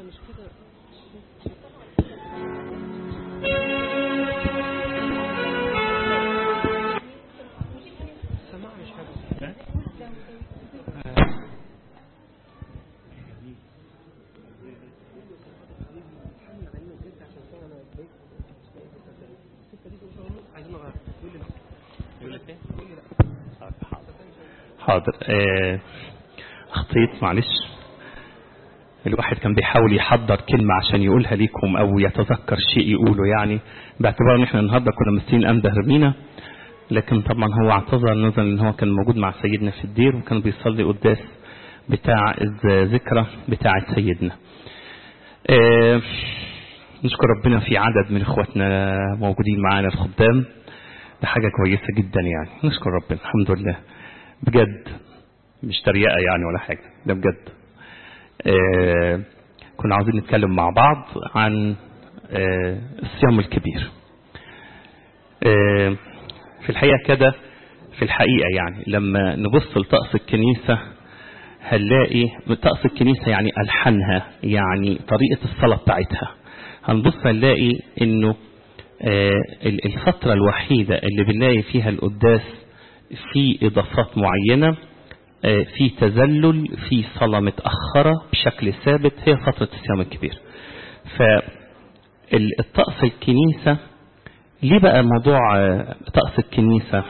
مش كده سماع مش حاجة عايزين نغير يقول لي لا يقول لك ايه يقول لي لا حاضر آه، اخطيت معلش الواحد كان بيحاول يحضر كلمة عشان يقولها ليكم او يتذكر شيء يقوله يعني باعتبار ان احنا النهاردة كنا مستين انبه رمينا لكن طبعا هو اعتذر نظرا ان هو كان موجود مع سيدنا في الدير وكان بيصلي قداس بتاع الذكرى بتاعة سيدنا آه، نشكر ربنا في عدد من اخواتنا موجودين معانا الخدام ده حاجة كويسة جدا يعني نشكر ربنا الحمد لله بجد مش تريقة يعني ولا حاجة ده بجد آه كنا عاوزين نتكلم مع بعض عن آه الصيام الكبير آه في الحقيقة كده في الحقيقة يعني لما نبص لطقس الكنيسة هنلاقي طقس الكنيسة يعني ألحانها يعني طريقة الصلاة بتاعتها هنبص هنلاقي انه آه الفترة الوحيدة اللي بنلاقي فيها القداس في إضافات معينة آه في تذلل في صلاة متأخرة بشكل ثابت هي فترة الصيام الكبير فالطقس الكنيسة ليه بقى موضوع آه طقس الكنيسة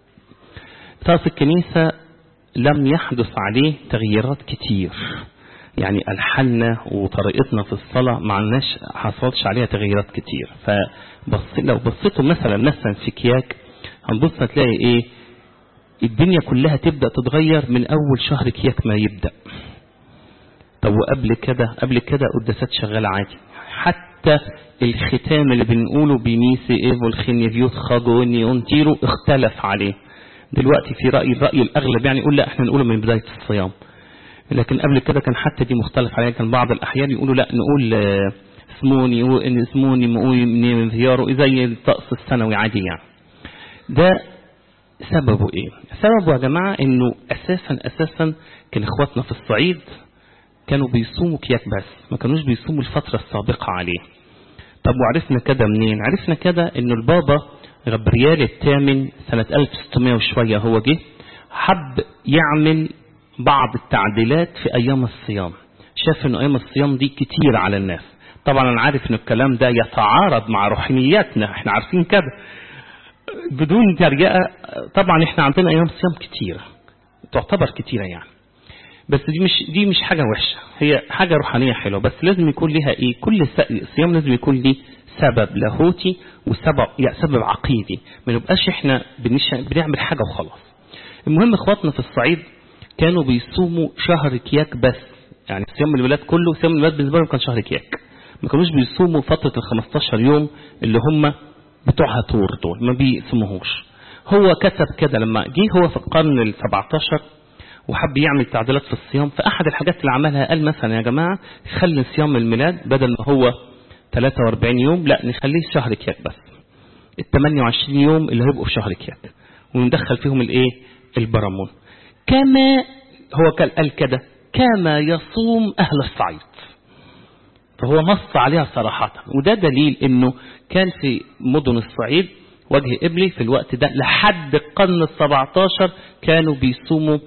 طقس الكنيسة لم يحدث عليه تغييرات كتير يعني ألحنا وطريقتنا في الصلاة ما عندناش حصلش عليها تغييرات كتير فبص لو بصيتوا مثلا مثلا في كياك هنبص هتلاقي ايه الدنيا كلها تبدأ تتغير من أول شهر كياك ما يبدأ طب وقبل كده قبل كده قداسات شغالة عادي حتى الختام اللي بنقوله بميسي ايفو الخنيفيوت خاجوني اونتيرو اختلف عليه دلوقتي في رأي الرأي الأغلب يعني يقول لا احنا نقوله من بداية الصيام لكن قبل كده كان حتى دي مختلف عليها كان بعض الأحيان يقولوا لا نقول اسموني اسموني من فيارو زي الطقس السنوي عادي يعني ده سببه ايه سببه يا جماعة انه اساسا اساسا كان اخواتنا في الصعيد كانوا بيصوموا كياك بس ما كانوش بيصوموا الفترة السابقة عليه طب وعرفنا كده منين عرفنا كده انه البابا غبريال الثامن سنة 1600 وشوية هو جه حب يعمل بعض التعديلات في ايام الصيام شاف انه ايام الصيام دي كتير على الناس طبعا انا عارف ان الكلام ده يتعارض مع روحانياتنا احنا عارفين كده بدون ترجئة طبعا احنا عندنا ايام صيام كتيرة تعتبر كتيرة يعني بس دي مش دي مش حاجة وحشة هي حاجة روحانية حلوة بس لازم يكون لها ايه كل صيام لازم يكون ليه سبب لاهوتي وسبب يعني سبب عقيدي ما نبقاش احنا بنعمل حاجة وخلاص المهم اخواتنا في الصعيد كانوا بيصوموا شهر كياك بس يعني صيام الولاد كله صيام الولاد بالنسبة لهم كان شهر كياك ما كانوش بيصوموا فترة ال 15 يوم اللي هم بتوع هاتور دول ما بيسموهوش هو كتب كده لما جه هو في القرن ال 17 وحب يعمل تعديلات في الصيام فأحد الحاجات اللي عملها قال مثلا يا جماعة خلي صيام الميلاد بدل ما هو 43 يوم لا نخليه شهر كياك بس ال 28 يوم اللي هيبقوا في شهر كياك وندخل فيهم الايه البرامون كما هو قال كده كما يصوم أهل الصعيد فهو نص عليها صراحة وده دليل انه كان في مدن الصعيد وجه إبلي في الوقت ده لحد القرن السبعتاشر كانوا بيصوموا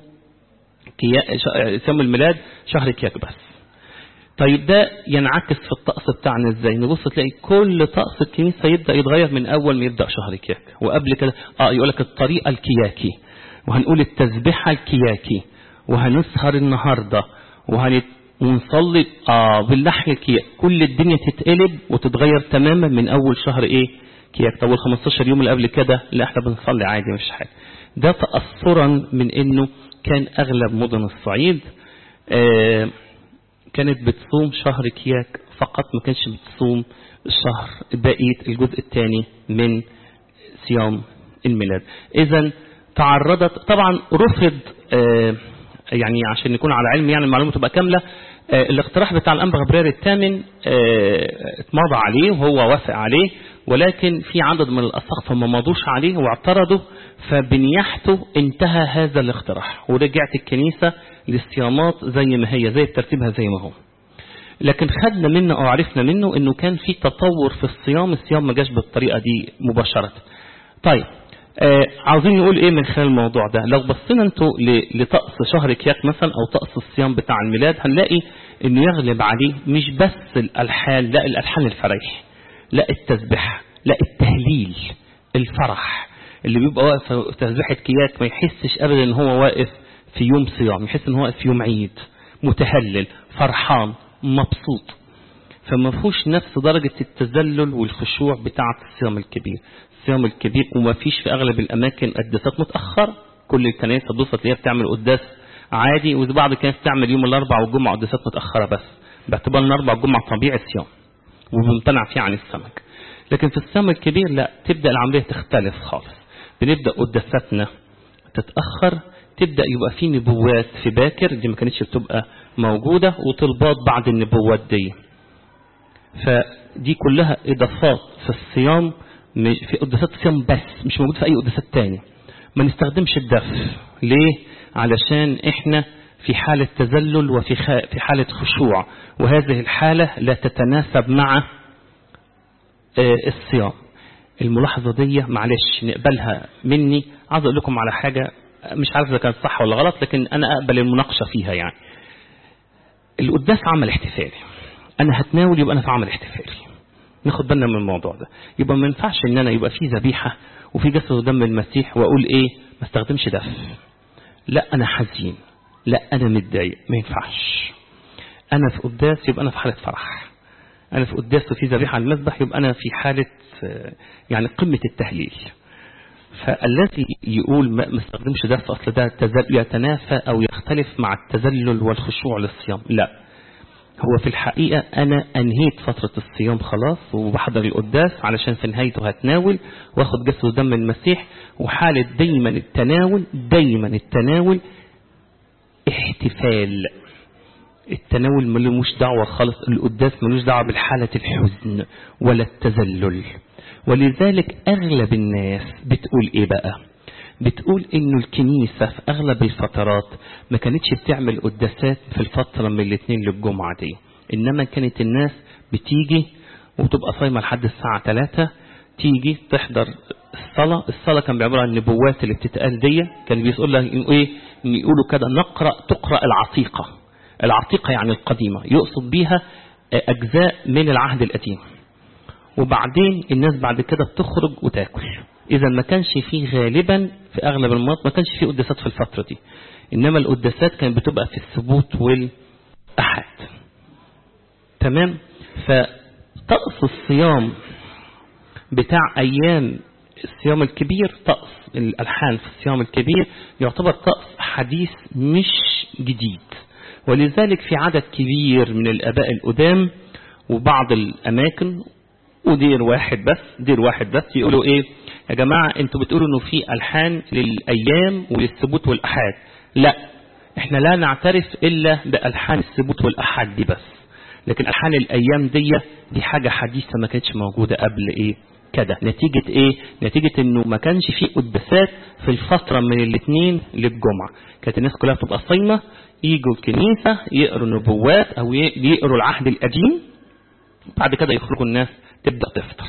صيام الميلاد شهر كياك بس طيب ده ينعكس في الطقس بتاعنا ازاي نبص تلاقي كل طقس الكنيسة يبدأ يتغير من أول ما يبدأ شهر كياك وقبل كده اه يقول لك الطريقة الكياكي وهنقول التسبيحة الكياكي وهنسهر النهاردة وهنت ونصلي اه باللحن كياك كل الدنيا تتقلب وتتغير تماما من اول شهر ايه كياك طب وال 15 يوم اللي قبل كده لا احنا بنصلي عادي مفيش حاجه ده تاثرا من انه كان اغلب مدن الصعيد آه كانت بتصوم شهر كياك فقط ما كانش بتصوم الشهر بقيه الجزء الثاني من صيام الميلاد اذا تعرضت طبعا رفض آه يعني عشان نكون على علم يعني المعلومه تبقى كامله آه الاقتراح بتاع الانبا غبرير الثامن آه اتمضى عليه وهو وافق عليه ولكن في عدد من الاساقفه ما مضوش عليه واعترضوا فبنيحته انتهى هذا الاقتراح ورجعت الكنيسه للصيامات زي ما هي زي ترتيبها زي ما هو لكن خدنا منه او عرفنا منه انه كان في تطور في الصيام الصيام ما جاش بالطريقة دي مباشرة طيب آه عاوزين نقول ايه من خلال الموضوع ده لو بصينا انتوا ل- لطقس شهر كياك مثلا او طقس الصيام بتاع الميلاد هنلاقي انه يغلب عليه مش بس الالحان لا الالحان الفرايح لا التسبيح لا التهليل الفرح اللي بيبقى واقف في تسبيحة كياك ما يحسش ابدا ان هو واقف في يوم صيام يحس ان هو واقف في يوم عيد متهلل فرحان مبسوط فما فيهوش نفس درجة التذلل والخشوع بتاعة الصيام الكبير الصيام الكبير وما فيش في أغلب الأماكن قداسات متأخرة كل الكنائس تبص تلاقيها بتعمل قداس عادي وبعض الكنائس بتعمل يوم الأربع والجمعة قداسات متأخرة بس باعتبار ان الأربع والجمعة طبيعي صيام وممتنع فيه عن السمك لكن في الصيام الكبير لا تبدأ العملية تختلف خالص بنبدأ قداساتنا تتأخر تبدأ يبقى في نبوات في باكر دي ما كانتش بتبقى موجودة وطلبات بعد النبوات دي فدي كلها إضافات في الصيام مش- في قداسات الصيام بس مش موجود في أي قداسات تاني ما نستخدمش الدف ليه؟ علشان احنا في حالة تذلل وفي خ- في حالة خشوع وهذه الحالة لا تتناسب مع آه، الصيام الملاحظة دي معلش نقبلها مني عاوز أقول لكم على حاجة مش عارف إذا كانت صح ولا غلط لكن أنا أقبل المناقشة فيها يعني القداس عمل احتفالي أنا هتناول يبقى أنا في عمل احتفالي ناخد بالنا من الموضوع ده يبقى ما ينفعش ان انا يبقى في ذبيحه وفي جسد ودم المسيح واقول ايه ما استخدمش دف لا انا حزين لا انا متضايق ما ينفعش انا في قداس يبقى انا في حاله فرح انا في قداس وفي ذبيحه على المذبح يبقى انا في حاله آه، يعني قمه التهليل فالذي يقول ما ما استخدمش دف اصل ده تزل- يتنافى او يختلف مع التذلل والخشوع للصيام لا هو في الحقيقة أنا أنهيت فترة الصيام خلاص وبحضر القداس علشان في نهايته هتناول واخد جسد ودم المسيح وحالة دايما التناول دايما التناول احتفال التناول ملوش دعوة خالص القداس ملوش دعوة بالحالة الحزن ولا التذلل ولذلك أغلب الناس بتقول إيه بقى بتقول إنه الكنيسة في أغلب الفترات ما كانتش بتعمل قداسات في الفترة من الاثنين للجمعة دي إنما كانت الناس بتيجي وتبقى صايمة لحد الساعة 3 تيجي تحضر الصلاة الصلاة كان بيعبر عن النبوات اللي بتتقال دي كان بيقول لها إنه إيه إن يقولوا كده نقرأ تقرأ العتيقة العتيقة يعني القديمة يقصد بيها أجزاء من العهد القديم وبعدين الناس بعد كده بتخرج وتاكل إذا ما كانش فيه غالبا في أغلب المناطق ما كانش فيه قداسات في الفترة دي إنما القداسات كانت بتبقى في السبوت والأحد تمام فطقس الصيام بتاع أيام الصيام الكبير طقس الألحان في الصيام الكبير يعتبر طقس حديث مش جديد ولذلك في عدد كبير من الآباء القدام وبعض الأماكن ودير واحد بس دير واحد بس يقولوا ايه يا جماعة انتوا بتقولوا انه في ألحان للأيام وللثبوت والأحاد لا احنا لا نعترف إلا بألحان الثبوت والأحاد دي بس لكن ألحان الأيام دي دي حاجة حديثة ما كانتش موجودة قبل ايه كده نتيجة ايه نتيجة انه ما كانش في قداسات في الفترة من الاثنين للجمعة كانت الناس كلها بتبقى صايمة يجوا الكنيسة يقروا نبوات او يقروا العهد القديم بعد كده يخرجوا الناس تبدأ تفطر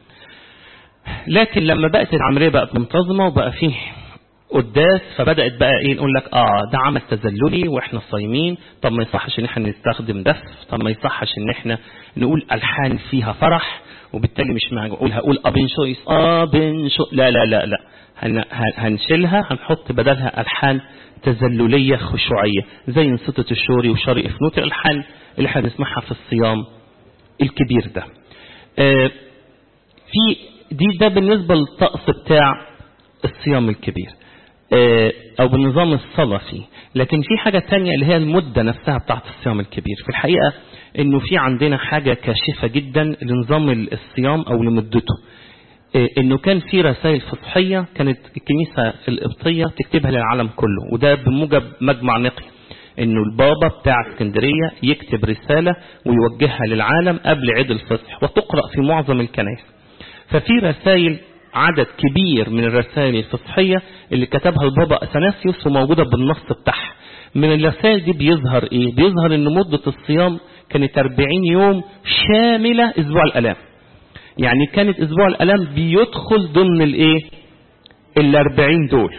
لكن لما بقت العملية بقت منتظمة وبقى فيه قداس فبدأت بقى ايه نقول لك اه ده عمل تذللي واحنا صايمين طب ما يصحش ان احنا نستخدم دف طب ما يصحش ان احنا نقول الحان فيها فرح وبالتالي مش معقول هقول ابن شويس ابن شو لا لا لا لا هن هنشيلها هنحط بدلها الحان تذلليه خشوعيه زي انصتة الشوري وشري افنوت الالحان اللي احنا بنسمعها في الصيام الكبير ده آه في دي ده بالنسبه للطقس بتاع الصيام الكبير آه او بالنظام الصلاة فيه لكن في حاجة تانية اللي هي المدة نفسها بتاعت الصيام الكبير في الحقيقة انه في عندنا حاجة كاشفة جدا لنظام الصيام او لمدته انه كان في رسائل فصحية كانت الكنيسة القبطية تكتبها للعالم كله وده بموجب مجمع نقي انه البابا بتاع اسكندرية يكتب رسالة ويوجهها للعالم قبل عيد الفصح وتقرأ في معظم الكنائس ففي رسائل عدد كبير من الرسائل الفصحية اللي كتبها البابا أثناسيوس وموجودة بالنص بتاعها من الرسائل دي بيظهر ايه بيظهر ان مدة الصيام كانت 40 يوم شاملة أسبوع الآلام يعني كانت أسبوع الآلام بيدخل ضمن الإيه ال 40 دول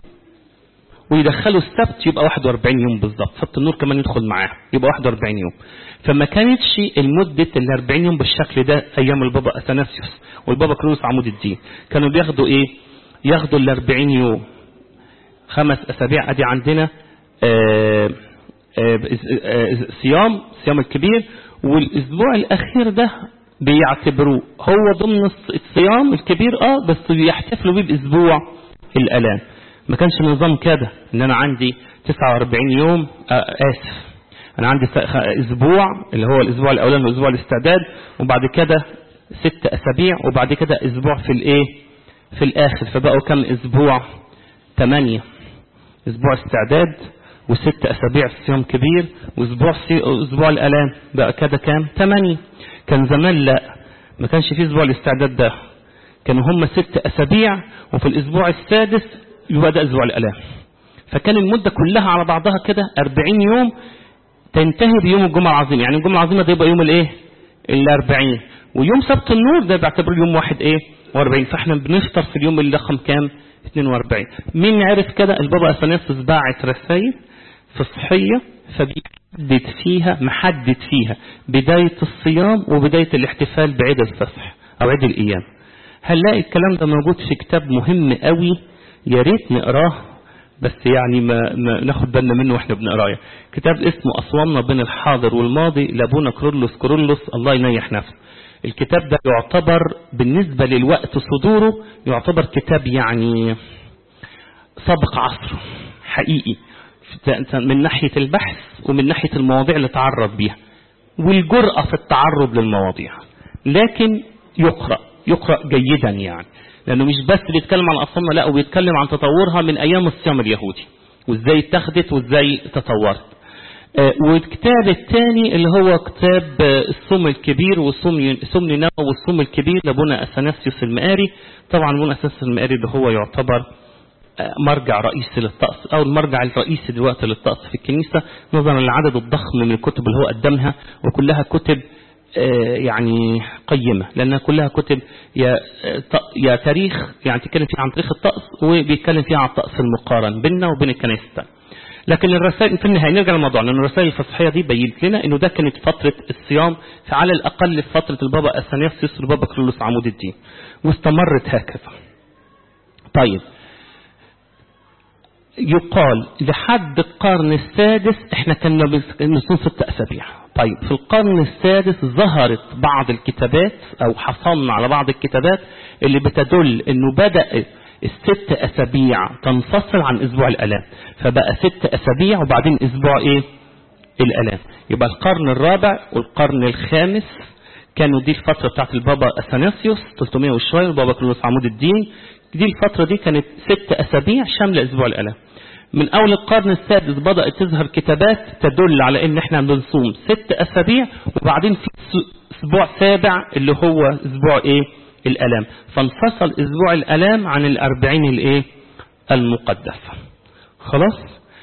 ويدخلوا السبت يبقى 41 يوم بالظبط سبت النور كمان يدخل معاه يبقى 41 يوم فما كانتش المدة ال 40 يوم بالشكل ده أيام البابا أثناسيوس والبابا كرولوس عمود الدين كانوا بياخدوا إيه ياخدوا ال 40 يوم خمس أسابيع أدي عندنا آآ آآ آآ صيام صيام الكبير والأسبوع الأخير ده بيعتبروه هو ضمن الصيام الكبير اه بس بيحتفلوا بيه بأسبوع الألام ما كانش النظام كده ان انا عندي 49 يوم آه اسف انا عندي اسبوع اللي هو الاسبوع الاولاني واسبوع الاستعداد وبعد كده ست اسابيع وبعد كده اسبوع في الايه في الاخر فبقوا كم اسبوع ثمانية اسبوع استعداد وست اسابيع صيام كبير واسبوع اسبوع الالام بقى كده كام ثمانية كان زمان لا ما كانش في اسبوع الاستعداد ده كانوا هم ست اسابيع وفي الاسبوع السادس يبقى ده اسبوع الالام فكان المده كلها على بعضها كده 40 يوم تنتهي بيوم الجمعه العظيمه يعني الجمعه العظيمه ده يبقى يوم الايه ال 40 ويوم سبت النور ده بيعتبر يوم واحد ايه 40 فاحنا بنفطر في اليوم اللي رقم كام 42 مين عرف كده البابا اثناسيوس باعت رسائل فصحيه فبيحدد فيها محدد فيها بدايه الصيام وبدايه الاحتفال بعيد الفصح او عيد الايام هنلاقي الكلام ده موجود في كتاب مهم قوي يا ريت نقراه بس يعني ما, ما ناخد بالنا منه واحنا بنقراه كتاب اسمه أصوامنا بين الحاضر والماضي لابونا كرولوس كرولوس الله ينيح نفسه الكتاب ده يعتبر بالنسبة للوقت صدوره يعتبر كتاب يعني سابق عصره حقيقي من ناحية البحث ومن ناحية المواضيع اللي تعرض بيها والجرأة في التعرض للمواضيع لكن يقرأ يقرأ جيدا يعني لأنه مش بس بيتكلم عن أصنامنا لا وبيتكلم عن تطورها من أيام الصيام اليهودي وإزاي اتخذت وإزاي تطورت آه والكتاب الثاني اللي هو كتاب آه الصوم الكبير والصوم صوم نينوى والصوم الكبير لابونا أثناسيوس المقاري طبعا ابونا أثناسيوس المقاري اللي هو يعتبر آه مرجع رئيسي للطقس أو المرجع الرئيسي دلوقتي للطقس في الكنيسة نظرا للعدد الضخم من الكتب اللي هو قدمها وكلها كتب يعني قيمة لأنها كلها كتب يا يا تاريخ يعني تتكلم فيها عن تاريخ الطقس وبيتكلم فيها عن الطقس المقارن بيننا وبين الكنائس الثانية. لكن الرسائل في النهاية نرجع للموضوع لأن الرسائل الفصحية دي بينت لنا إنه ده كانت فترة الصيام فعلى الأقل في فترة البابا أثناسيوس والبابا كرولوس عمود الدين واستمرت هكذا. طيب يقال لحد القرن السادس احنا كنا بنصوم ست أسابيع طيب في القرن السادس ظهرت بعض الكتابات او حصلنا على بعض الكتابات اللي بتدل انه بدأ الست اسابيع تنفصل عن اسبوع الالام فبقى ست اسابيع وبعدين اسبوع ايه الالام يبقى القرن الرابع والقرن الخامس كانوا دي الفترة بتاعت البابا اثناسيوس 300 وشوية والبابا كرولوس عمود الدين دي الفترة دي كانت ست اسابيع شاملة اسبوع الالام من أول القرن السادس بدأت تظهر كتابات تدل على إن إحنا بنصوم ست أسابيع وبعدين في أسبوع سابع اللي هو أسبوع إيه؟ الألام فانفصل أسبوع الألام عن الأربعين الإيه؟ المقدسة خلاص؟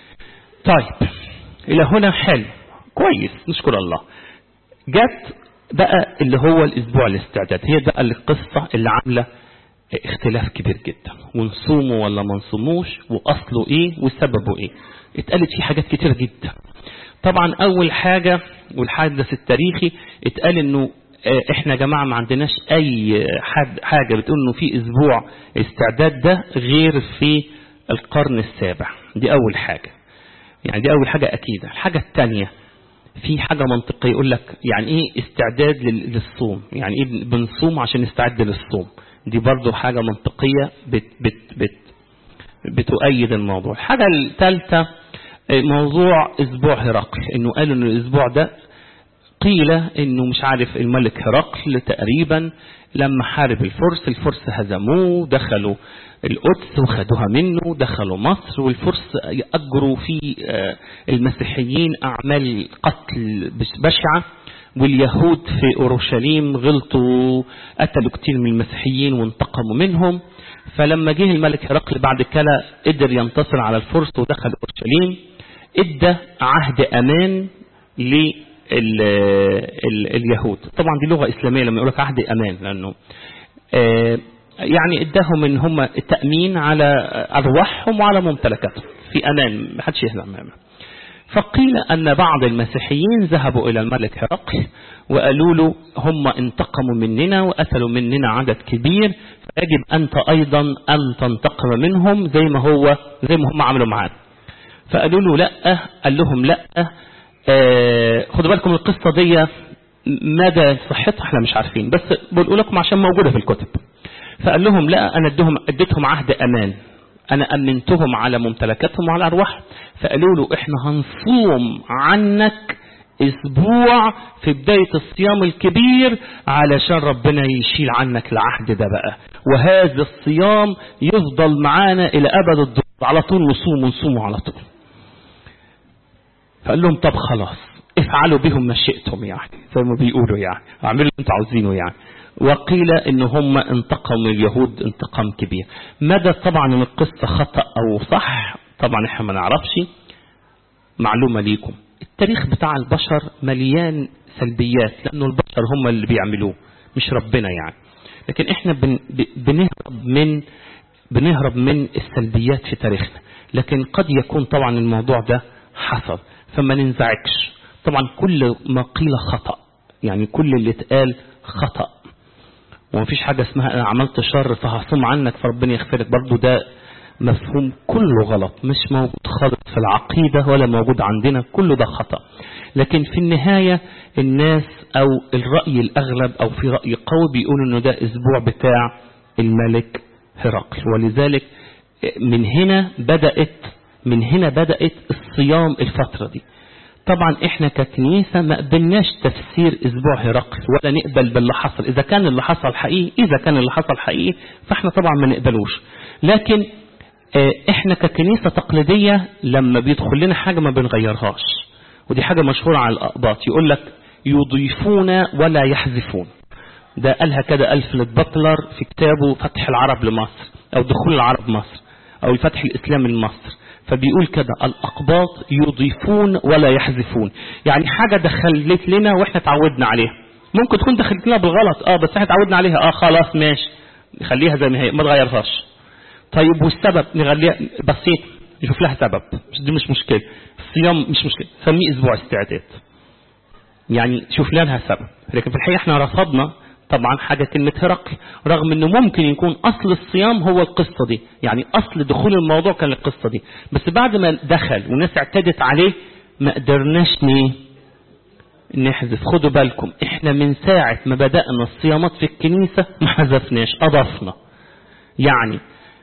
طيب إلى هنا حلو كويس نشكر الله جت بقى اللي هو الأسبوع الاستعداد هي بقى القصة اللي عاملة اختلاف كبير جدا ونصومه ولا ما نصوموش واصله ايه وسببه ايه اتقالت فيه حاجات كتير جدا طبعا اول حاجة والحدث التاريخي اتقال انه احنا يا جماعة ما عندناش اي حد حاجة بتقول انه في اسبوع استعداد ده غير في القرن السابع دي اول حاجة يعني دي اول حاجة اكيدة الحاجة الثانية في حاجة منطقية يقول لك يعني ايه استعداد للصوم يعني ايه بنصوم عشان نستعد للصوم دي برضو حاجة منطقية بت بت بت بتؤيد الموضوع الحاجة الثالثة موضوع اسبوع هرقل انه قالوا ان الاسبوع ده قيل انه مش عارف الملك هرقل تقريبا لما حارب الفرس الفرس هزموه دخلوا القدس وخدوها منه دخلوا مصر والفرس أجروا في المسيحيين أعمال قتل بشعة واليهود في أورشليم غلطوا قتلوا كتير من المسيحيين وانتقموا منهم فلما جه الملك هرقل بعد كده قدر ينتصر على الفرس ودخل أورشليم ادى عهد أمان ال ال اليهود طبعا دي لغة إسلامية لما يقول لك عهد أمان لأنه آه يعني اداهم ان هم التأمين على أرواحهم وعلى ممتلكاتهم في أمان ما حدش يهزم أمامه فقيل أن بعض المسيحيين ذهبوا إلى الملك هرقل وقالوا له هم انتقموا مننا وقتلوا مننا عدد كبير فيجب أنت أيضا أن تنتقم منهم زي ما هو زي ما هم عملوا معانا فقالوا له لا قال لهم لا آه خدوا بالكم القصة دي مدى صحتها احنا مش عارفين بس بقول لكم عشان موجودة في الكتب فقال لهم لا أنا اديهم اديتهم عهد أمان أنا أمنتهم على ممتلكاتهم وعلى أرواحهم فقالوا له إحنا هنصوم عنك أسبوع في بداية الصيام الكبير علشان ربنا يشيل عنك العهد ده بقى وهذا الصيام يفضل معانا إلى أبد الدهر على طول نصوم ونصوم على طول فقال لهم طب خلاص افعلوا بهم ما شئتم يعني زي ما بيقولوا يعني اعملوا اللي انتوا عاوزينه يعني وقيل ان هم انتقموا من اليهود انتقام كبير مدى طبعا ان القصة خطأ او صح طبعا احنا ما نعرفش معلومة ليكم التاريخ بتاع البشر مليان سلبيات لانه البشر هم اللي بيعملوه مش ربنا يعني لكن احنا بن بنهرب من بنهرب من السلبيات في تاريخنا لكن قد يكون طبعا الموضوع ده حصل فما ننزعجش طبعا كل ما قيل خطأ يعني كل اللي اتقال خطأ ومفيش حاجة اسمها انا عملت شر فهصوم عنك فربنا يغفرك برضو ده مفهوم كله غلط مش موجود خالص في العقيدة ولا موجود عندنا كله ده خطأ لكن في النهاية الناس او الرأي الاغلب او في رأي قوي بيقولوا انه ده اسبوع بتاع الملك هرقل ولذلك من هنا بدأت من هنا بدأت الصيام الفترة دي طبعا احنا ككنيسة ما قبلناش تفسير اسبوع هرقل ولا نقبل باللي حصل اذا كان اللي حصل حقيقي اذا كان اللي حصل حقيقي فاحنا طبعا ما نقبلوش لكن اه احنا ككنيسة تقليدية لما بيدخل لنا حاجة ما بنغيرهاش ودي حاجة مشهورة على الأقباط يقول لك يضيفون ولا يحذفون ده قالها كده ألفريد باتلر في كتابه فتح العرب لمصر أو دخول العرب مصر أو الفتح الإسلامي لمصر فبيقول كده الأقباط يضيفون ولا يحذفون يعني حاجة دخلت لنا وإحنا تعودنا عليها ممكن تكون دخلت لنا بالغلط اه بس احنا تعودنا عليها اه خلاص ماشي نخليها زي ما هي ما تغيرهاش طيب والسبب نخليها بسيط نشوف لها سبب مش دي مش مشكلة الصيام مش مشكلة سميه اسبوع استعداد يعني شوف لها سبب لكن في الحقيقة احنا رفضنا طبعا حاجة كلمة هرقل رغم انه ممكن يكون اصل الصيام هو القصة دي يعني اصل دخول الموضوع كان القصة دي بس بعد ما دخل والناس اعتدت عليه ما قدرناش نيه نحذف خدوا بالكم احنا من ساعة ما بدأنا الصيامات في الكنيسة ما حذفناش اضفنا يعني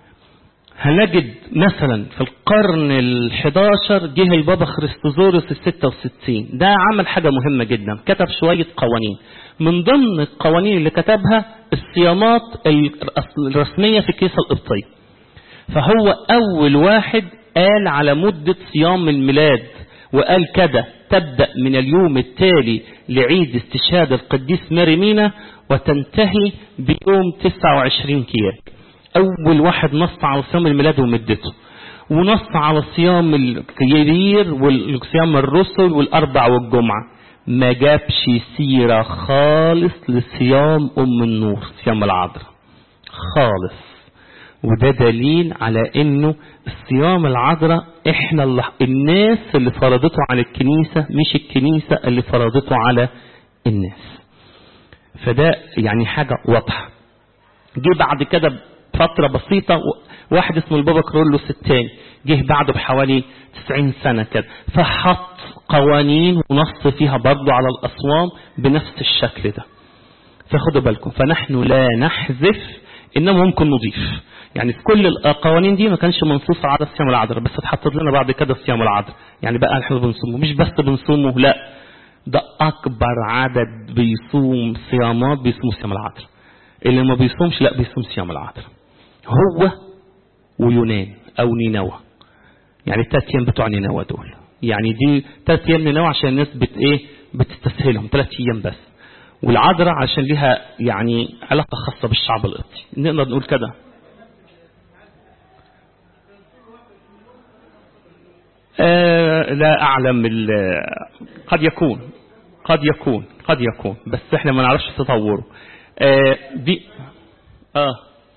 هنجد مثلا في القرن ال11 جه البابا خريستوزورس ال66 ده عمل حاجة مهمة جدا كتب شوية قوانين من ضمن القوانين اللي كتبها الصيامات الرسمية في الكنيسة القبطية فهو أول واحد قال على مدة صيام الميلاد وقال كده تبدأ من اليوم التالي لعيد استشهاد القديس ماريمينا وتنتهي بيوم 29 كياك أول واحد نص على صيام الميلاد ومدته ونص على صيام الكبير والصيام الرسل والأربع والجمعة ما جابش سيرة خالص لصيام أم النور صيام العذراء خالص وده دليل على انه الصيام العذراء احنا اللي الناس اللي فرضته على الكنيسة مش الكنيسة اللي فرضته على الناس فده يعني حاجة واضحة جه بعد كده فترة بسيطة واحد اسمه البابا كرولوس الثاني جه بعده بحوالي 90 سنة كده فحط قوانين ونص فيها برضه على الأصوام بنفس الشكل ده فخدوا بالكم فنحن لا نحذف إنما ممكن نضيف يعني في كل القوانين دي ما كانش منصوص على صيام العذراء بس اتحطت لنا بعد كده صيام العذراء يعني بقى احنا بنصومه مش بس بنصومه لا ده أكبر عدد بيصوم صيامات بيصوم صيام العذراء اللي ما بيصومش لا بيصوم صيام العذراء هو ويونان او نينوى يعني الثلاث ايام بتوع نينوى دول يعني دي ثلاث ايام نينوى عشان الناس بت ايه بتستسهلهم ثلاث ايام بس والعذراء عشان ليها يعني علاقة خاصة بالشعب القبطي نقدر نقول كده آه لا أعلم قد يكون قد يكون قد يكون بس احنا ما نعرفش تطوره آه دي اه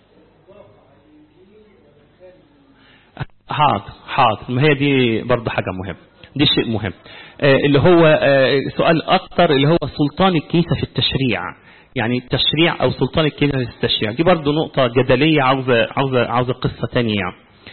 حاضر حاضر ما هي دي برضه حاجة مهمة دي شيء مهم آه اللي هو آه سؤال أكتر اللي هو سلطان الكنيسة في التشريع يعني التشريع أو سلطان الكنيسة في التشريع دي برضه نقطة جدلية عاوزة عاوزة عاوزة قصة تانية يعني.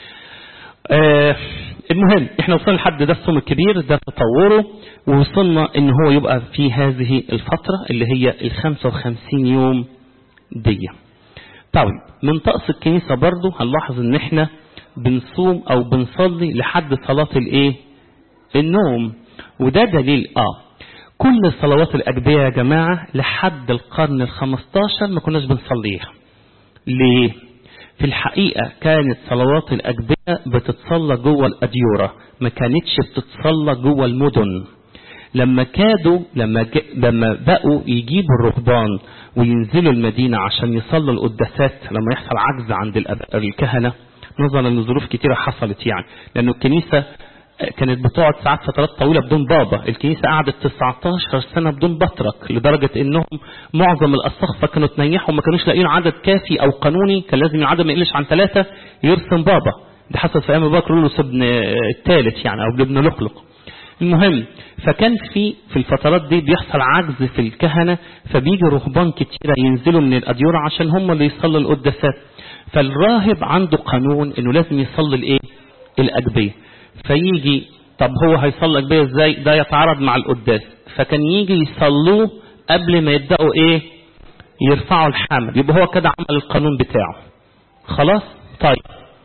آه المهم احنا وصلنا لحد ده الصوم الكبير ده تطوره ووصلنا ان هو يبقى في هذه الفترة اللي هي ال 55 يوم دي طيب من طقس الكنيسة برضه هنلاحظ ان احنا بنصوم او بنصلي لحد صلاة الايه النوم وده دليل اه كل صلوات الاجبية يا جماعة لحد القرن الخمستاشر ما كناش بنصليها ليه في الحقيقة كانت صلوات الأجبية بتتصلى جوه الأديورة ما كانتش بتتصلى جوه المدن لما كادوا لما, ج... لما بقوا يجيبوا الرهبان وينزلوا المدينة عشان يصلوا القداسات لما يحصل عجز عند الأب... الكهنة نظرا لظروف كتيرة حصلت يعني لأنه الكنيسة كانت بتقعد ساعات فترات طويلة بدون بابا الكنيسة قعدت 19 سنة بدون بطرك لدرجة انهم معظم الأساقفة كانوا تنيحوا وما كانوش لاقيين عدد كافي أو قانوني كان لازم العدد ما يقلش عن ثلاثة يرسم بابا ده حصل في أيام بكر لولوس ابن الثالث يعني أو ابن لقلق المهم فكان في في الفترات دي بيحصل عجز في الكهنة فبيجي رهبان كتيرة ينزلوا من الأديرة عشان هم اللي يصلوا القداسات فالراهب عنده قانون انه لازم يصلي الايه الأجبية فيجي طب هو هيصلي أجبية ازاي ده يتعارض مع القداس فكان يجي يصلوه قبل ما يبدأوا ايه يرفعوا الحمل يبقى هو كده عمل القانون بتاعه خلاص طيب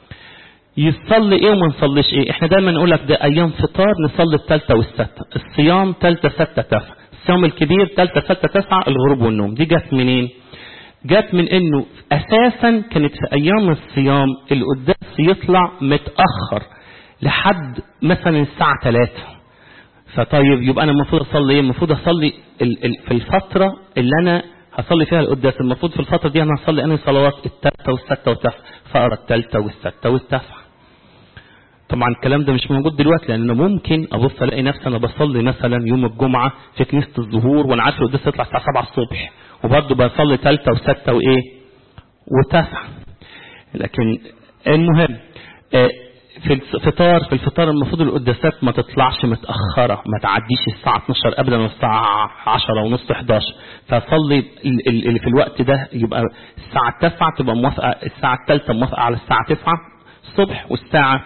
يصلي ايه وما نصليش ايه احنا دايما نقول لك ده ايام فطار نصلي الثالثه والسته الصيام ثالثه سته تسعه الصيام الكبير ثالثه سته تسعه الغروب والنوم دي جت منين جت من انه اساسا كانت في ايام الصيام القداس يطلع متاخر لحد مثلا الساعه 3 فطيب يبقى انا المفروض اصلي ايه المفروض اصلي ال ال في الفتره اللي انا هصلي فيها القداس المفروض في الفتره دي انا هصلي انا صلوات الثالثه والسته والتسعه فاقرا الثالثه والسته والتسعه طبعا الكلام ده مش موجود دلوقتي لان ممكن ابص الاقي نفسي انا بصلي مثلا يوم الجمعه في كنيسه الظهور وانا عارف القداس يطلع الساعه 7 الصبح وبرضه بصلي ثالثه وسته وايه وتسعه لكن المهم في الفطار في الفطار المفروض القداسات ما تطلعش متأخرة ما تعديش الساعة 12 أبدا من الساعة 10 ونص 11 فصلي اللي في الوقت ده يبقى الساعة 9 تبقى موافقة الساعة الثالثة موافقة على الساعة 9 الصبح والساعة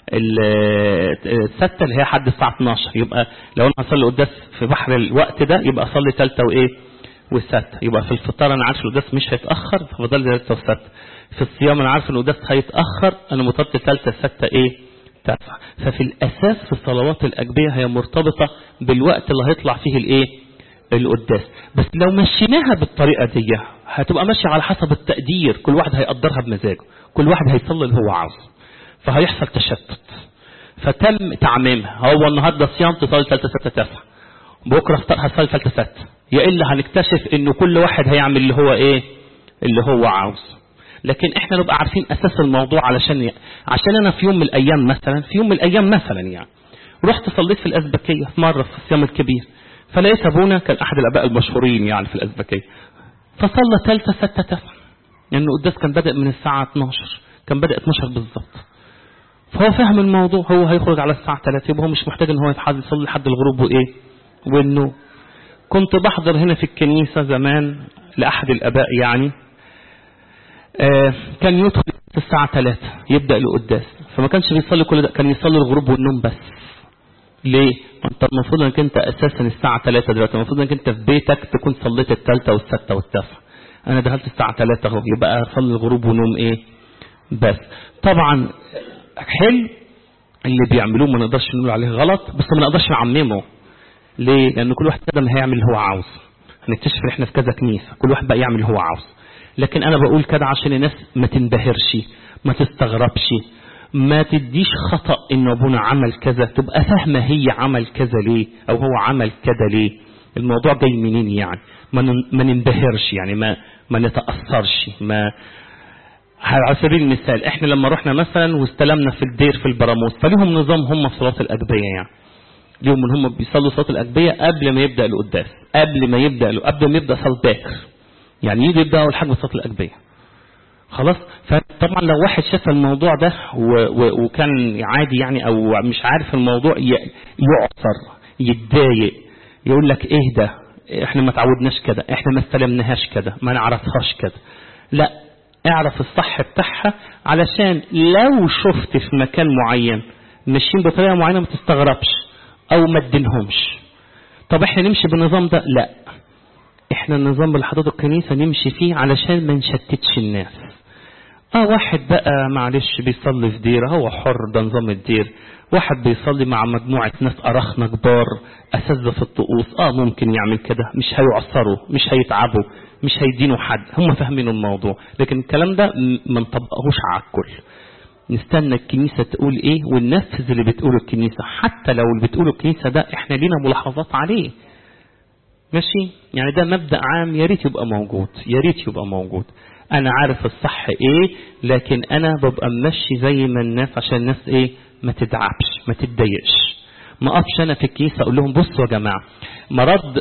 الستة اللي هي حد الساعة 12 يبقى لو أنا هصلي قداس في بحر الوقت ده يبقى أصلي ثالثة وإيه والستة يبقى في الفطار أنا عارف القداس مش هيتأخر ففضل ثالثة وستة في الصيام أنا عارف القداس هيتأخر أنا مطلت ثالثة ستة إيه تسعة ففي الأساس في الصلوات الأجبية هي مرتبطة بالوقت اللي هيطلع فيه الإيه القداس بس لو مشيناها بالطريقة دي هتبقى ماشية على حسب التقدير كل واحد هيقدرها بمزاجه كل واحد هيصلي اللي هو عاوزه فهيحصل تشتت فتم تعميمها هو النهارده صيام تصلي ثالثة ستة تسعة بكرة هتصلي ثالثة ستة يا إلا هنكتشف إنه كل واحد هيعمل اللي هو إيه اللي هو عاوز لكن احنا نبقى عارفين اساس الموضوع علشان ي... عشان انا في يوم من الايام مثلا في يوم من الايام مثلا يعني رحت صليت في الازبكيه في مره في الصيام الكبير فلقيت ابونا كان احد الاباء المشهورين يعني في الازبكيه فصلى ثالثه سته تسعه لان يعني القداس كان بدا من الساعه 12 كان بدا 12 بالظبط فهو فهم الموضوع هو هيخرج على الساعه 3 يبقى هو مش محتاج ان هو يتحاز يصلي لحد الغروب وايه والنوم كنت بحضر هنا في الكنيسه زمان لاحد الاباء يعني آه كان يدخل الساعة 3 يبدأ القداس فما كانش بيصلي كل ده كان يصلي الغروب والنوم بس ليه؟ انت المفروض انك انت اساسا الساعة 3 دلوقتي المفروض انك انت في بيتك تكون صليت الثالثة والستة والتاسعة انا دخلت الساعة 3 اهو يبقى اصلي الغروب ونوم ايه؟ بس طبعا حلو اللي بيعملوه ما نقدرش نقول عليه غلط بس ما نقدرش نعممه ليه؟ لان كل واحد كده ما هيعمل اللي هو عاوز هنكتشف ان احنا في كذا كنيسة كل واحد بقى يعمل اللي هو عاوز لكن انا بقول كده عشان الناس ما تنبهرش ما تستغربش ما تديش خطأ ان ابونا عمل كذا تبقى فاهمة هي عمل كذا ليه او هو عمل كذا ليه الموضوع جاي منين يعني ما ما ننبهرش يعني ما ما نتأثرش ما على سبيل المثال احنا لما رحنا مثلا واستلمنا في الدير في البراموس فليهم نظام هم في صلاة الأجبية يعني ليهم ان هم بيصلوا صلاه الاجبيه قبل ما يبدا القداس قبل ما يبدا قبل ما يبدا صلاه باكر يعني يجي يبدا اول حاجه بصلاه الاجبيه خلاص فطبعا لو واحد شاف الموضوع ده و و وكان عادي يعني او مش عارف الموضوع ي- يعصر يتضايق يقول لك ايه ده احنا ما تعودناش كده احنا ما استلمناهاش كده ما نعرفهاش كده لا اعرف الصح بتاعها علشان لو شفت في مكان معين ماشيين بطريقه معينه ما تستغربش او ما تدينهمش طب احنا نمشي بالنظام ده لا احنا النظام اللي حضرتك الكنيسه نمشي فيه علشان ما نشتتش الناس اه واحد بقى معلش بيصلي في دير هو حر ده نظام الدير واحد بيصلي مع مجموعة ناس أرخنة كبار أساتذة في الطقوس اه ممكن يعمل كده مش هيعصروا مش هيتعبوا مش هيدينوا حد هم فاهمين الموضوع لكن الكلام ده م- ما نطبقهوش على الكل نستنى الكنيسة تقول ايه وننفذ اللي بتقوله الكنيسة حتى لو اللي بتقوله الكنيسة ده احنا لينا ملاحظات عليه ماشي يعني ده مبدأ عام يا ريت يبقى موجود يا ريت يبقى موجود انا عارف الصح ايه لكن انا ببقى ماشي زي ما الناس عشان الناس ايه ما تدعبش ما تتضايقش ما اقفش انا في الكنيسه اقول لهم بصوا يا جماعه مرض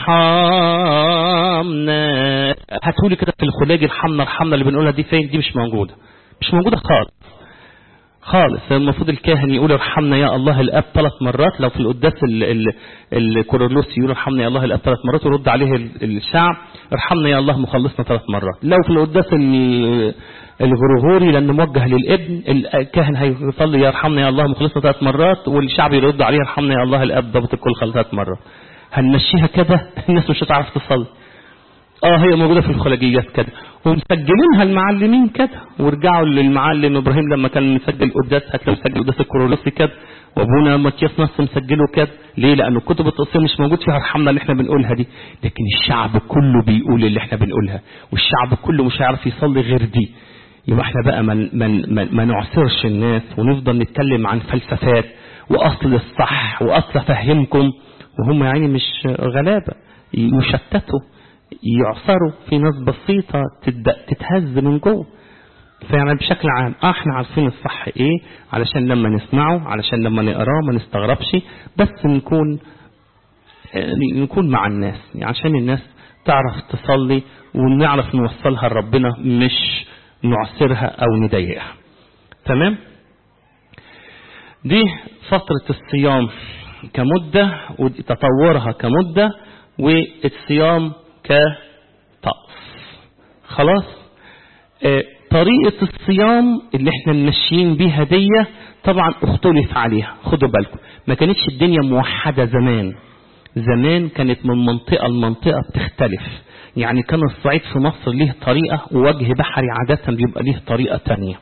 ارحمنا هاتوا لي كده في الخلاج ارحمنا ارحمنا اللي بنقولها دي فين دي مش موجوده مش موجوده خالص خالص المفروض الكاهن يقول ارحمنا يا الله الاب ثلاث مرات لو في القداس ال- ال- الكورولوس يقول ارحمنا يا الله الاب ثلاث مرات ويرد عليه ال- الشعب ارحمنا يا الله مخلصنا ثلاث مرات لو في القداس ال- الغرغوري لانه موجه للابن الكاهن هيصلي يرحمنا يا الله مخلصنا ثلاث مرات والشعب يرد عليه ارحمنا يا الله الاب ضابط الكل خلص ثلاث مرات هنمشيها كده الناس مش هتعرف تصلي اه هي موجودة في الخلاجيات كده ومسجلينها المعلمين كده ورجعوا للمعلم ابراهيم لما كان مسجل قداس هتلاقوا مسجل قداس الكورولوسي كده وابونا ماتياس نص مسجله كده ليه لانه كتب التقصير مش موجود فيها ارحمنا اللي احنا بنقولها دي لكن الشعب كله بيقول اللي احنا بنقولها والشعب كله مش هيعرف يصلي غير دي يبقى احنا بقى ما من من ما نعصرش الناس ونفضل نتكلم عن فلسفات واصل الصح واصل افهمكم وهم يعني مش غلابه يشتتوا يعصروا في ناس بسيطة تبدأ تتهز من جوه فيعني بشكل عام اه احنا عارفين الصح ايه علشان لما نسمعه علشان لما نقراه ما نستغربش بس نكون آه، نكون مع الناس يعني عشان الناس تعرف تصلي ونعرف نوصلها لربنا مش نعسرها او نضايقها تمام دي فترة الصيام كمدة وتطورها كمدة والصيام كطقس خلاص آه، طريقة الصيام اللي احنا ماشيين بيها دي طبعا اختلف عليها خدوا بالكم ما كانتش الدنيا موحدة زمان زمان كانت من منطقة لمنطقة بتختلف يعني كان الصعيد في مصر ليه طريقة ووجه بحري عادة بيبقى ليه طريقة تانية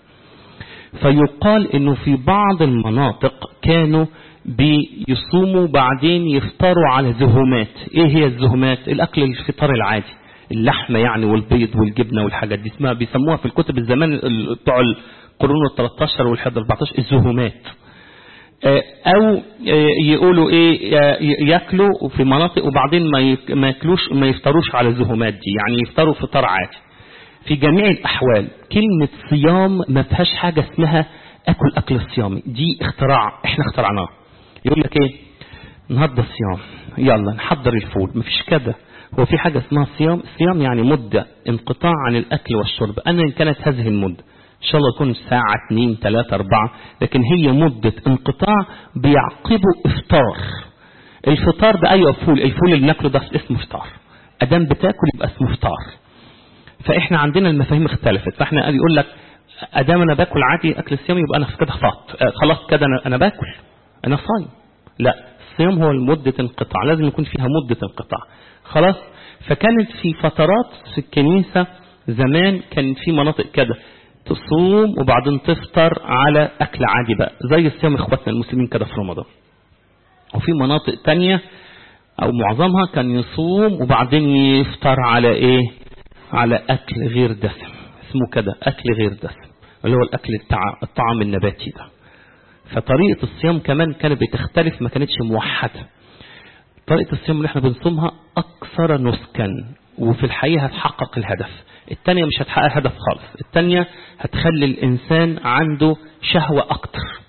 فيقال انه في بعض المناطق كانوا بيصوموا بعدين يفطروا على زهومات ايه هي الزهومات الاكل الفطار العادي اللحمه يعني والبيض والجبنه والحاجات دي اسمها بيسموها في الكتب الزمان ال- بتوع القرون ال 13 وال 14 الزهومات آه، او آه، يقولوا ايه آه، ي- ياكلوا في مناطق وبعدين ما يك- ما ياكلوش ما يفطروش على الزهومات دي يعني يفطروا فطار عادي في جميع الأحوال كلمة صيام ما فيهاش حاجة اسمها أكل أكل الصيامي دي اختراع احنا اخترعناه يقول لك ايه النهارده صيام يلا نحضر الفول مفيش كده هو في حاجة اسمها صيام الصيام يعني مدة انقطاع عن الأكل والشرب أنا إن كانت هذه المدة إن شاء الله تكون ساعة اثنين ثلاثة أربعة لكن هي مدة انقطاع بيعقبه إفطار الفطار ده أيوة فول الفول اللي بناكله ده اسمه فطار أدام بتاكل يبقى اسمه فطار فاحنا عندنا المفاهيم اختلفت فاحنا قال يقول لك ادام انا باكل عادي اكل الصيام يبقى انا كده فاط آه، خلاص كده انا انا باكل انا صايم لا الصيام هو مدة انقطاع لازم يكون فيها مدة انقطاع خلاص فكانت في فترات في الكنيسة زمان كان في مناطق كده تصوم وبعدين تفطر على اكل عادي بقى زي صيام اخواتنا المسلمين كده في رمضان وفي مناطق تانية او معظمها كان يصوم وبعدين يفطر على ايه على اكل غير دسم اسمه كده اكل غير دسم اللي هو الاكل بتاع الطعام النباتي ده فطريقة الصيام كمان كانت بتختلف ما كانتش موحدة طريقة الصيام اللي احنا بنصومها اكثر نسكا وفي الحقيقة هتحقق الهدف التانية مش هتحقق هدف خالص التانية هتخلي الانسان عنده شهوة اكتر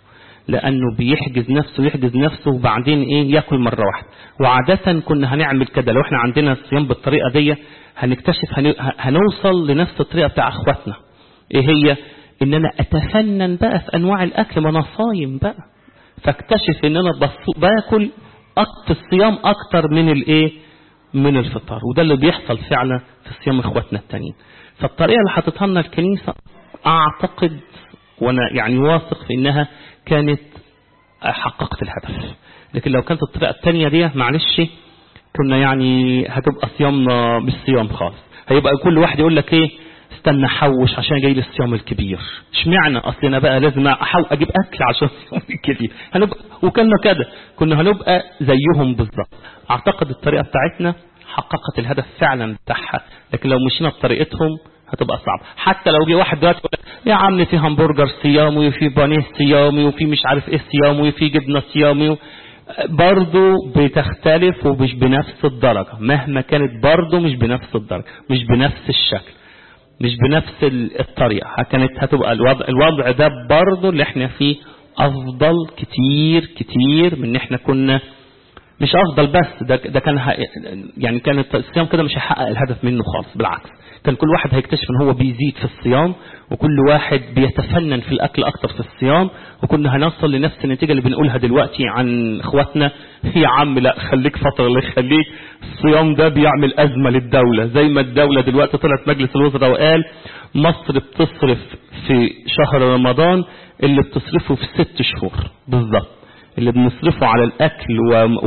لأنه بيحجز نفسه ويحجز نفسه وبعدين إيه ياكل مرة واحدة وعادة كنا هنعمل كده لو احنا عندنا الصيام بالطريقة دي هنكتشف هن... هنوصل لنفس الطريقة بتاع اخواتنا ايه هي ان انا اتفنن بقى في انواع الاكل ما انا صايم بقى فاكتشف ان انا بص... باكل أك... في الصيام اكتر من الايه من الفطار وده اللي بيحصل فعلا في صيام اخواتنا التانيين فالطريقة اللي حاططها لنا الكنيسة اعتقد وانا يعني واثق في انها كانت حققت الهدف لكن لو كانت الطريقة التانية دي معلش كنا يعني هتبقى صيامنا مش صيام خالص هيبقى كل واحد يقول لك ايه استنى احوش عشان جاي لي الصيام الكبير اشمعنى اصل انا بقى لازم احاول اجيب اكل عشان الصيام الكبير هنبقى وكنا كده كنا هنبقى زيهم بالظبط اعتقد الطريقه بتاعتنا حققت الهدف فعلا بتاعها لكن لو مشينا بطريقتهم هتبقى صعبة حتى لو جه واحد دلوقتي يقول لك يا عم في همبرجر صيامي وفي بانيه صيامي وفي مش عارف ايه صيامي وفي جبنه صيامي برضه بتختلف ومش بنفس الدرجة مهما كانت برضه مش بنفس الدرجة مش بنفس الشكل مش بنفس الطريقة كانت هتبقى الوضع, الوضع ده برضه اللي احنا فيه أفضل كتير كتير من ان احنا كنا مش أفضل بس ده, ده كان يعني كانت الصيام كده مش هيحقق الهدف منه خالص بالعكس كان كل واحد هيكتشف ان هو بيزيد في الصيام وكل واحد بيتفنن في الاكل اكتر في الصيام وكنا هنوصل لنفس النتيجه اللي بنقولها دلوقتي عن اخواتنا يا عم لا خليك فتره الله يخليك الصيام ده بيعمل ازمه للدوله زي ما الدوله دلوقتي طلعت مجلس الوزراء وقال مصر بتصرف في شهر رمضان اللي بتصرفه في ست شهور بالظبط اللي بنصرفه على الأكل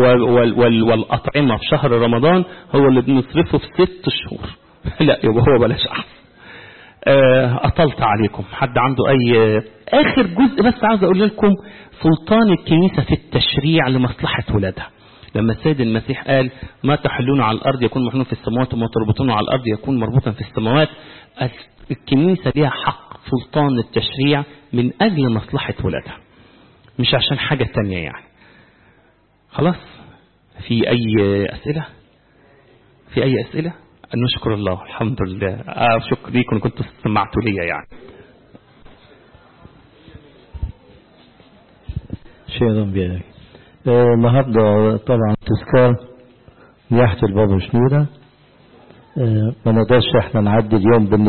والأطعمة في شهر رمضان هو اللي بنصرفه في ست شهور لا يبقى هو بلاش أحسن أطلت عليكم حد عنده أي آخر جزء بس عاوز أقول لكم سلطان الكنيسة في التشريع لمصلحة ولادها لما السيد المسيح قال ما تحلون على الأرض يكون محلون في السماوات وما تربطون على الأرض يكون مربوطا في السماوات الكنيسة ليها حق سلطان التشريع من أجل مصلحة ولادها مش عشان حاجة تانية يعني خلاص في أي أسئلة في أي أسئلة نشكر الله الحمد لله آه شكر ليكم كنتوا سمعتوا لي يعني شيئا بيك آه النهاردة طبعا تذكار نياحة البابا شنودة آه ما نقدرش احنا نعدي اليوم بالنسبة